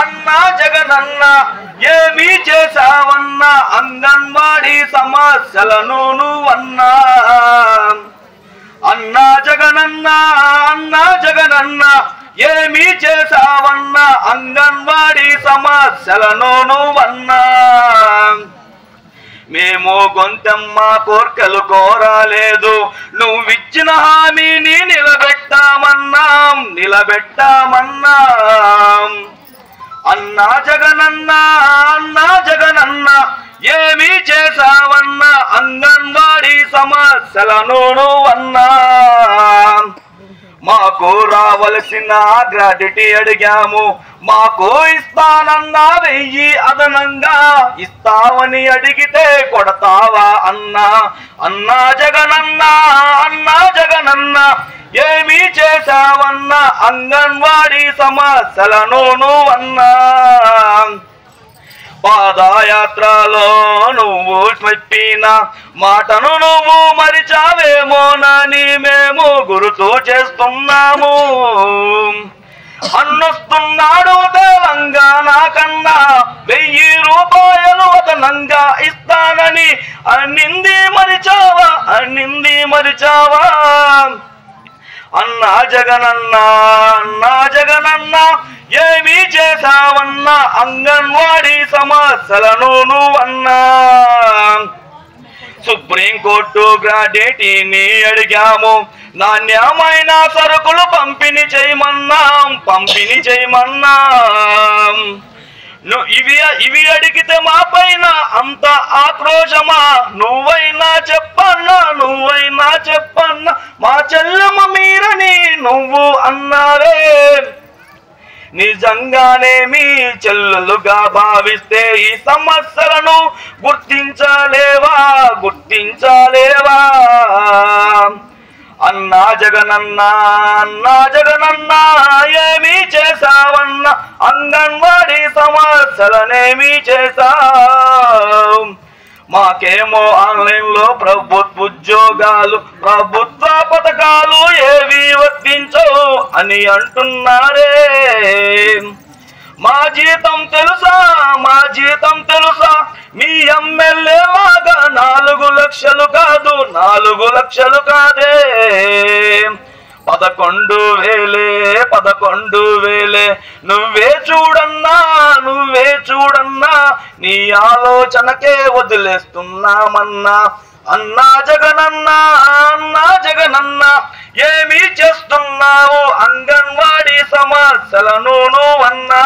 అన్నా జగనన్న ఏమి చేశావన్నా అంగన్వాడీ సమస్యలను నువ్వన్నా అన్నా జగనన్న అన్నా జగనన్న ఏమి చేశావన్నా అంగన్వాడీ సమస్యలను నువ్వన్నా మేము గొంతెమ్మ కోర్కెలు కోరాలేదు నువ్విచ్చిన హామీని నిలబెట్టామన్నాం నిలబెట్టామన్నాం అన్నా జగనన్న అన్నా జగనన్న ఏమి చేశావన్నా అంగన్వాడీ సమస్యలను నువ్వన్నా మాకు రావలసిన గ్రాడ్యుటీ అడిగాము మాకు ఇస్తానన్నా వెయ్యి అదనంగా ఇస్తావని అడిగితే కొడతావా అన్నా అన్నా జగనన్నా అన్నా జగనన్న ఏమి చేశావన్నా అంగన్వాడీ సమస్యలను నువ్వన్నా పాదయాత్రలో నువ్వు చెప్పిన మాటను నువ్వు మరిచావేమోనని మేము గుర్తు చేస్తున్నాము అన్నొస్తున్నాడు తెలంగాణ కన్నా వెయ్యి రూపాయలు అదనంగా ఇస్తానని అన్నింది మరిచావా అన్నింది మరిచావా అన్నా జగనన్న అన్నా జగనన్న ఏమి చేశావన్నా అంగన్వాడీ సమస్యలను నువ్వన్నా సుప్రీంకోర్టు గ్రాడ్యుటీని అడిగాము నాణ్యమైన సరుకులు పంపిణీ చేయమన్నాం పంపిణీ చేయమన్నాం ను- ఇవి ఇవి అడిగితే మా పైన అంత ఆక్రోశమా నువ్వైనా చెప్పన్నా నువ్వైనా చెప్పన్నా మా చెల్లెమ్మ మీరని నువ్వు అన్నారే నిజంగానే మీ చెల్లెలుగా భావిస్తే ఈ సమస్యలను గుర్తించలేవా గుర్తించలేవా అన్నా జగనన్న అన్నా జగనన్న ఏమి చేశావన్న అంగన్వాడీ సమస్యలనేమి చేశావు మాకేమో ఆన్లైన్ లో ప్రభుత్వ ఉద్యోగాలు ప్రభుత్వ పథకాలు ఏవి వర్తించో అని అంటున్నారే మా జీతం తెలుసా మా జీతం తెలుసా మీ ఎమ్మెల్యే లాగా నాలుగు లక్షలు కాదు నాలుగు లక్షలు కాదే పదకొండు వేలే పదకొండు వేలే నువ్వే చూడన్నా నువ్వే చూడన్నా నీ ఆలోచనకే వదిలేస్తున్నామన్నా అన్నా జగనన్నా అన్నా జగనన్నా ఏమి చేస్తున్నావు అంగన్వాడీ సమస్యలను నువ్వన్నా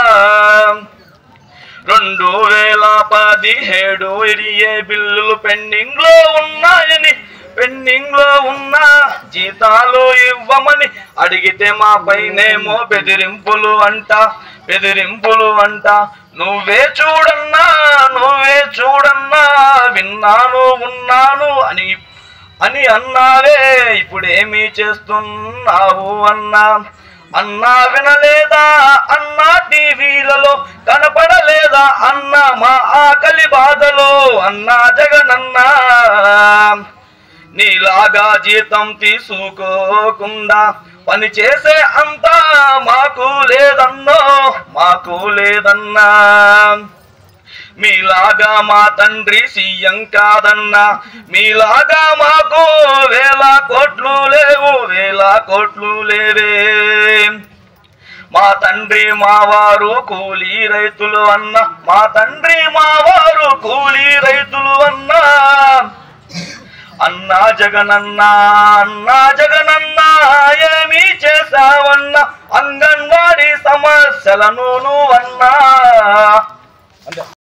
రెండు వేల పదిహేడు ఇరియే బిల్లులు పెండింగ్ లో ఉన్నాయని పెండింగ్ లో ఉన్న జీతాలు ఇవ్వమని అడిగితే మా పైనేమో బెదిరింపులు అంట బెదిరింపులు అంట నువ్వే చూడన్నా నువ్వే చూడన్నా విన్నాను ఉన్నాను అని అని అన్నావే ఇప్పుడేమి చేస్తున్నావు అన్నా అన్నా వినలేదా అన్నా టీవీలలో కనపడలేదా అన్న మా ఆకలి బాధలో అన్నా జగనన్నా నీలాగా జీతం తీసుకోకుండా పని చేసే అంతా మాకు లేదన్నో మాకు లేదన్నా మీలాగా మా తండ్రి సీఎం కాదన్నా మీలాగా మాకు వేల కోట్లు లేవు వేల కోట్లు లేవే మా తండ్రి మావారు కూలీ రైతులు అన్న మా తండ్రి మావారు కూలీ రైతులు అన్నా అన్నా జగనన్నా అన్నా జగనన్నా ఏమి చేశావన్నా అంగన్వాడీ సమస్యలను నువ్వన్నా